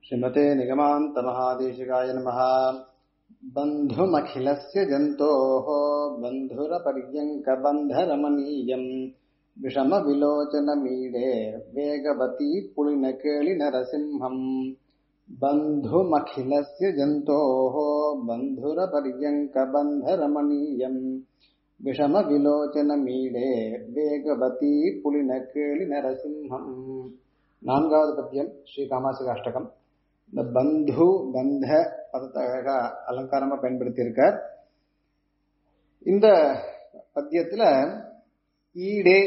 श्रीमते निगमान्तमहादेशिकाय नमः बन्धुमखिलस्य जन्तोः बन्धुरपर्यङ्कबन्धरमणीयम् विषमविलोचनमीडे वेगवती पुलिनकेळिनरसिंहम् बन्धुमखिलस्य जन्तोः बन्धुरपर्यङ्कबन्धरमणीयम् விஷமவிலோச்சனமீடே வேகவதி புலினகேளி நரசிம்ஹம் நான்காவது பத்தியம் ஸ்ரீ காமாசிக அஷ்டகம் இந்த பந்து பந்த பதத்தை அழகா அலங்காரமா பயன்படுத்தியிருக்கார் இந்த பத்தியத்துல ஈடே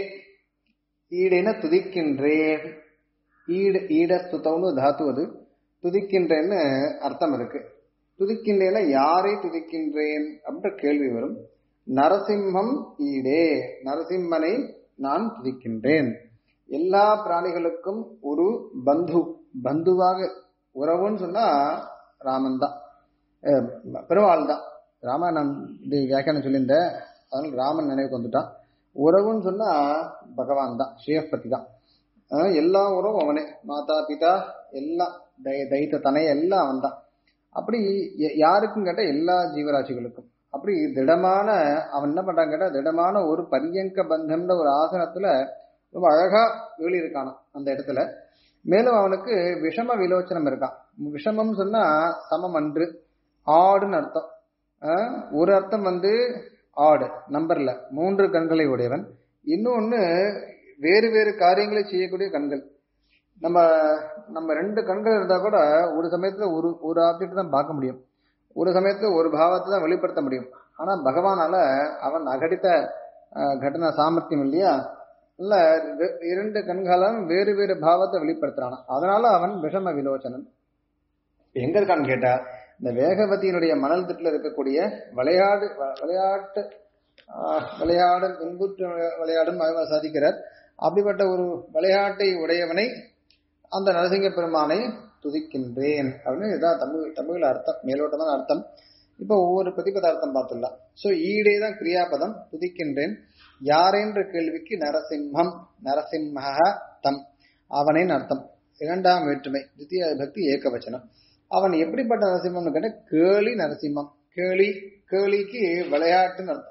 ஈடேன துதிக்கின்றேன் ஈடு ஈட ஸ்துதம்னு தாத்து அது துதிக்கின்றேன்னு அர்த்தம் இருக்கு துதிக்கின்றேன்னா யாரை துதிக்கின்றேன் அப்படின்ற கேள்வி வரும் நரசிம்மம் ஈடே நரசிம்மனை நான் துதிக்கின்றேன் எல்லா பிராணிகளுக்கும் ஒரு பந்து பந்துவாக உறவுன்னு சொன்னா ராமன் தான் பெருமாள் தான் ராமன் நான் இது வியாக்கியானம் சொல்லியிருந்தேன் அதனால ராமன் நினைவுக்கு வந்துட்டான் உறவுன்னு சொன்னா பகவான் தான் ஸ்ரீயப்பதி தான் எல்லா உறவும் அவனே மாதா பிதா எல்லாம் தைத்த தனைய எல்லாம் அவன் தான் அப்படி யாருக்கும் கேட்ட எல்லா ஜீவராசிகளுக்கும் அப்படி திடமான அவன் என்ன பண்றான் கேட்டா திடமான ஒரு பரியங்க பந்தம்ன்ற ஒரு ஆசனத்துல ரொம்ப அழகா இருக்கானான் அந்த இடத்துல மேலும் அவனுக்கு விஷம விலோச்சனம் இருக்கான் விஷமம் சொன்னா சமம் அன்று ஆடுன்னு அர்த்தம் ஒரு அர்த்தம் வந்து ஆடு நம்பர்ல மூன்று கண்களை உடையவன் இன்னொன்னு வேறு வேறு காரியங்களை செய்யக்கூடிய கண்கள் நம்ம நம்ம ரெண்டு கண்கள் இருந்தா கூட ஒரு சமயத்துல ஒரு ஒரு ஆப்ஜெக்ட் தான் பார்க்க முடியும் ஒரு சமயத்துல ஒரு பாவத்தை தான் வெளிப்படுத்த முடியும் ஆனா பகவானால அவன் அகடித்த கட்டண சாமர்த்தியம் இல்லையா இல்ல இரண்டு கண்களாலும் வேறு வேறு பாவத்தை வெளிப்படுத்துறான் அதனால அவன் விஷம விலோச்சனன் எங்க இருக்கான்னு கேட்டா இந்த வேகவதியினுடைய மணல் திட்டுல இருக்கக்கூடிய விளையாடு விளையாட்டு விளையாடும் இன்புற்று விளையாடும் சாதிக்கிறார் அப்படிப்பட்ட ஒரு விளையாட்டை உடையவனை அந்த நரசிங்க பெருமானை துதிக்கின்றேன் அப்படின்னு இதுதான் தமிழ் தமிழ்ல அர்த்தம் மேலோட்டமான அர்த்தம் இப்போ ஒவ்வொரு பிரதிபதார்த்தம் பார்த்துடலாம் ஸோ ஈடே தான் கிரியாபதம் துதிக்கின்றேன் யாரென்ற கேள்விக்கு நரசிம்மம் நரசிம்ம தம் அவனின் அர்த்தம் இரண்டாம் வேற்றுமை தித்திய பக்தி ஏகவச்சனம் அவன் எப்படிப்பட்ட நரசிம்மம்னு கேட்ட கேளி நரசிம்மம் கேளி கேளிக்கு விளையாட்டுன்னு அர்த்தம்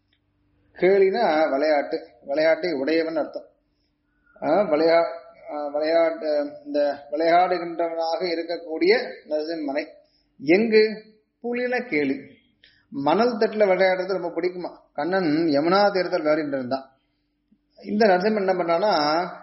கேளினா விளையாட்டு விளையாட்டை உடையவன் அர்த்தம் விளையா விளையாட்டு இந்த விளையாடுகின்றவனாக இருக்கக்கூடிய நரசிம்மனை எங்கு புலின கேளி மணல் தட்டுல விளையாடுறது ரொம்ப பிடிக்குமா கண்ணன் யமுனா தீரத்தில் விளையாடிட்டு இருந்தான் இந்த நரசிம்மன் என்ன பண்ணானா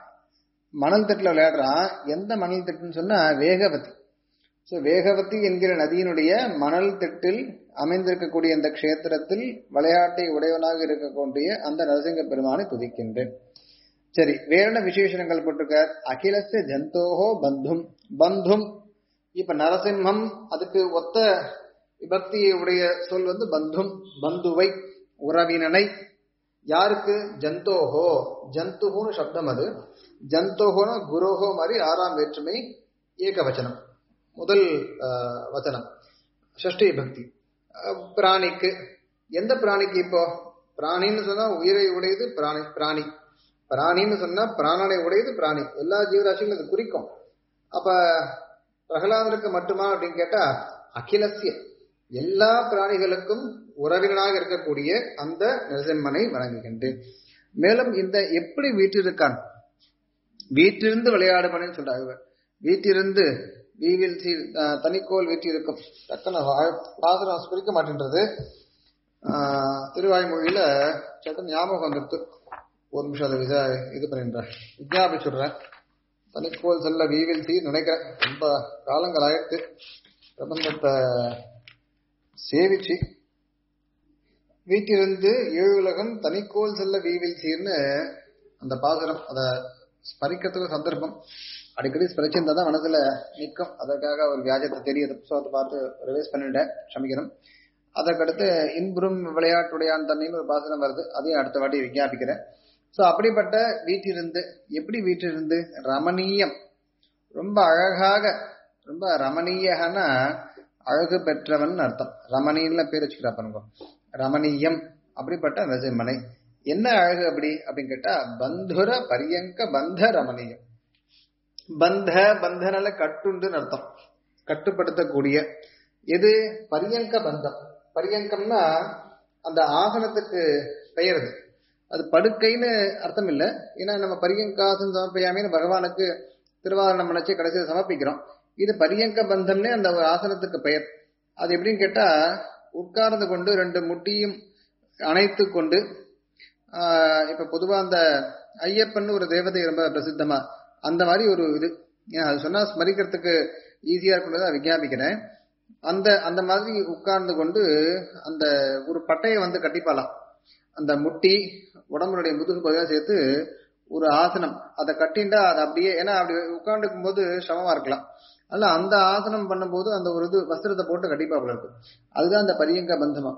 மணல் தட்டுல விளையாடுறான் எந்த மணல் தட்டுன்னு சொன்னா வேகவதி ஸோ வேகவதி என்கிற நதியினுடைய மணல் திட்டில் அமைந்திருக்கக்கூடிய இந்த க்ஷேத்திரத்தில் விளையாட்டை உடையவனாக இருக்கக்கூடிய அந்த நரசிங்க பெருமானை துதிக்கின்றேன் சரி வேற என்ன விசேஷங்கள் போட்டிருக்கார் அகிலச ஜந்தோஹோ பந்தும் பந்தும் இப்ப நரசிம்மம் அதுக்கு ஒத்த விபக்தியை உடைய சொல் வந்து பந்தும் பந்துவை உறவினனை யாருக்கு ஜந்தோஹோ ஜந்துஹோன்னு சப்தம் அது ஜந்தோஹோன குரோஹோ மாதிரி ஆறாம் வேற்றுமை ஏகவச்சனம் முதல் வச்சனம் ஷஷ்டி பக்தி பிராணிக்கு எந்த பிராணிக்கு இப்போ பிராணின்னு சொன்னா உயிரை உடையது பிராணி பிராணி பிராணின்னு சொன்னா பிராணனை உடையது பிராணி எல்லா ஜீவராசிகளும் இது குறிக்கும் அப்ப பிரகலாதனுக்கு மட்டுமா அப்படின்னு கேட்டா அகிலசிய எல்லா பிராணிகளுக்கும் உறவினராக இருக்கக்கூடிய அந்த நரசிம்மனை வணங்குகின்றேன் மேலும் இந்த எப்படி வீட்டிருக்கான் வீட்டிலிருந்து விளையாடுபனு சொல்றாங்க வீட்டிலிருந்து வீவில் தனிக்கோல் வீட்டி இருக்கும் டக்குன்னு பாசனம் குறிக்க மாட்டேன்றது திருவாய்மொழியில சட்டம் ஞாபகம் வந்துடுத்து ஒரு நிமிஷம் அதை விசா இது பண்ணிடுறேன் விஜயாபிச்சுடுறேன் தனிக்கோல் செல்ல வீவில் சீர் நினைக்கிறேன் ரொம்ப காலங்கள் ஆயிடுத்து பிரபந்தத்தை சேவிச்சு வீட்டிலிருந்து ஏழு உலகம் தனிக்கோல் செல்ல வீவில் சீர்னு அந்த பாசனம் அதை ஸ்மரிக்கிறதுக்கு சந்தர்ப்பம் அடிக்கடி ஸ்மரிச்சிருந்தா தான் மனசுல நிற்கும் அதற்காக ஒரு வியாஜத்தை தெரிய புத்தகத்தை பார்த்து ரிவைஸ் பண்ணிட்டேன் க்ஷமிக்கணும் அதற்கடுத்து இன்புறும் விளையாட்டுடையான் தண்ணின்னு ஒரு பாசனம் வருது அதையும் அடுத்த வாட்டி விஞ்ஞாபிக்கிறேன் ஸோ அப்படிப்பட்ட வீட்டிலிருந்து எப்படி வீட்டிலிருந்து ரமணீயம் ரொம்ப அழகாக ரொம்ப ரமணீயகனா அழகு பெற்றவன் அர்த்தம் ரமணீன்ல பேர் வச்சுக்கிறா பாருங்க ரமணீயம் அப்படிப்பட்ட நரசிம்மனை என்ன அழகு அப்படி அப்படின்னு கேட்டா பந்துர பரியங்க பந்த ரமணீயம் பந்த பந்தனால கட்டுண்டுன்னு அர்த்தம் கட்டுப்படுத்தக்கூடிய எது பரியங்க பந்தம் பரியங்கம்னா அந்த ஆசனத்துக்கு பெயர் அது அது படுக்கைன்னு அர்த்தம் இல்லை ஏன்னா நம்ம பரியங்காசன் சமர்ப்பையாமேன்னு பகவானுக்கு திருவாரணம் நினைச்சு கடைசியில் சமர்ப்பிக்கிறோம் இது பரியங்க பந்தம்னே அந்த ஒரு ஆசனத்துக்கு பெயர் அது எப்படின்னு கேட்டா உட்கார்ந்து கொண்டு ரெண்டு முட்டியும் அணைத்து கொண்டு ஆஹ் இப்ப பொதுவா அந்த ஐயப்பன் ஒரு தேவதை ரொம்ப பிரசித்தமா அந்த மாதிரி ஒரு இது ஏன் அது சொன்னா ஸ்மரிக்கிறதுக்கு ஈஸியா இருக்குன்றதை விஞ்ஞாபிக்கிறேன் அந்த அந்த மாதிரி உட்கார்ந்து கொண்டு அந்த ஒரு பட்டையை வந்து கட்டிப்பாலாம் அந்த முட்டி உடம்புடைய முதுகு பகுதியாக சேர்த்து ஒரு ஆசனம் அதை கட்டிண்டா அது அப்படியே ஏன்னா அப்படி உட்காந்துக்கும் போது சமமா இருக்கலாம் அல்ல அந்த ஆசனம் பண்ணும்போது அந்த ஒரு இது வஸ்திரத்தை போட்டு கட்டிப்பாப்புல இருக்கு அதுதான் அந்த பரியங்க பந்தமா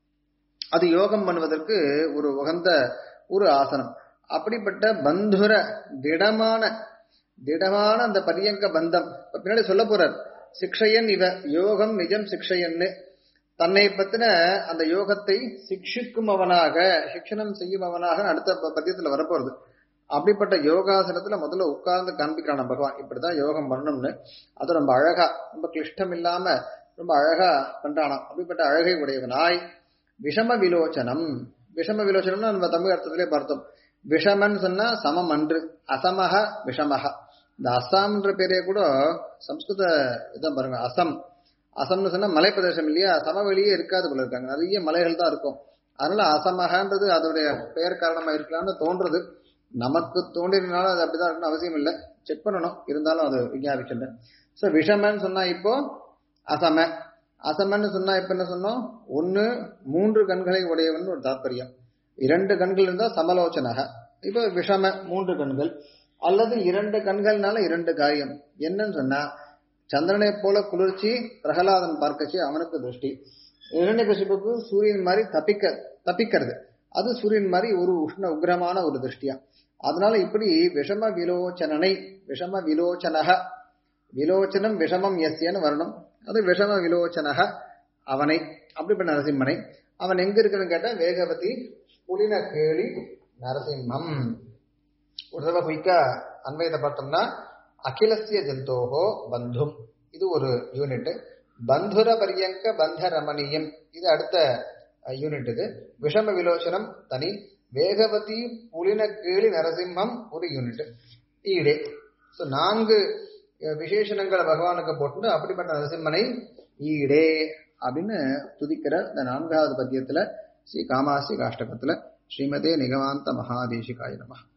அது யோகம் பண்ணுவதற்கு ஒரு உகந்த ஒரு ஆசனம் அப்படிப்பட்ட பந்துர திடமான திடமான அந்த பரியங்க பந்தம் இப்ப பின்னாடி சொல்ல போறார் சிக்ஷையன் இவ யோகம் நிஜம் சிக்ஷையன்னு தன்னை பத்தின அந்த யோகத்தை சிக்ஷிக்கும் அவனாக சிக்ஷனம் செய்யும் அவனாக அடுத்த ப- பத்தியத்துல வரப்போறது அப்படிப்பட்ட யோகாசனத்துல முதல்ல உட்கார்ந்து காண்பிக்கிறான் பகவான் இப்படிதான் யோகம் பண்ணணும்னு அது ரொம்ப அழகா ரொம்ப கிளிஷ்டம் இல்லாம ரொம்ப அழகா பண்றானாம் அப்படிப்பட்ட அழகை உடையவனாய் விஷம விலோச்சனம் விஷம விலோச்சனம்னா நம்ம தமிழ் அர்த்தத்திலே பார்த்தோம் விஷமன் சொன்னா சமம் அன்று அசமக விஷமக இந்த அசாம்ன்ற பேரே கூட சம்ஸ்கிருத இதான் பாருங்க அசம் அசம்னு சொன்னா மலைப்பிரதேசம் இல்லையா சமவெளியே இருக்காது போல இருக்காங்க நிறைய மலைகள் தான் இருக்கும் அதனால அசமகன்றது அதோடைய பெயர் காரணமா இருக்கலாம்னு தோன்றது நமக்கு தோன்றினாலும் அது அப்படிதான் இருக்கணும் அவசியம் இல்லை செக் பண்ணணும் இருந்தாலும் அது விஞ்ஞாபிச்சுட்டேன் ஸோ விஷமன்னு சொன்னா இப்போ அசம அசமன்னு சொன்னா இப்ப என்ன சொன்னோம் ஒன்னு மூன்று கண்களை உடையவன் ஒரு தாற்பயம் இரண்டு கண்கள் இருந்தா சமலோச்சனக இப்போ விஷம மூன்று கண்கள் அல்லது இரண்டு கண்கள்னால இரண்டு காரியம் என்னன்னு சொன்னா சந்திரனை போல குளிர்ச்சி பிரகலாதன் பார்க்கச்சு அவனுக்கு திருஷ்டி இரண்யகசிப்புக்கு சூரியன் மாதிரி தப்பிக்க தப்பிக்கிறது அது சூரியன் மாதிரி ஒரு உஷ்ண உக்ரமான ஒரு திருஷ்டியா அதனால இப்படி விஷம விலோச்சனனை விஷம விலோச்சனக விலோச்சனம் விஷமம் எஸ்யன்னு வரணும் அது விஷம விலோச்சனக அவனை அப்படிப்பட்ட நரசிம்மனை அவன் எங்க இருக்குன்னு கேட்டா வேகவதி புலின கேளி நரசிம்மம் ஒரு தடவை குயிக்கா அன்வயத்தை பார்த்தோம்னா அகிலசிய ஜந்தோகோ பந்தும் இது ஒரு யூனிட் பந்துர பரியங்க பந்த ரமணீயம் இது அடுத்த யூனிட் இது விஷம விலோச்சனம் தனி வேகவதி புலின கேளி நரசிம்மம் ஒரு யூனிட் ஈடே ஸோ நான்கு அஹ், விசேஷணங்களை பகவானுக்கு போட்டு அப்படிப்பட்ட நரசிம்மனை ஈடே அப்படின்னு துதிக்கிற இந்த நான்காவது பத்தியத்துல ஸ்ரீ காமாசி காஷ்டகத்துல ஸ்ரீமதே நிகமாந்த மகாதேசிகாய நமः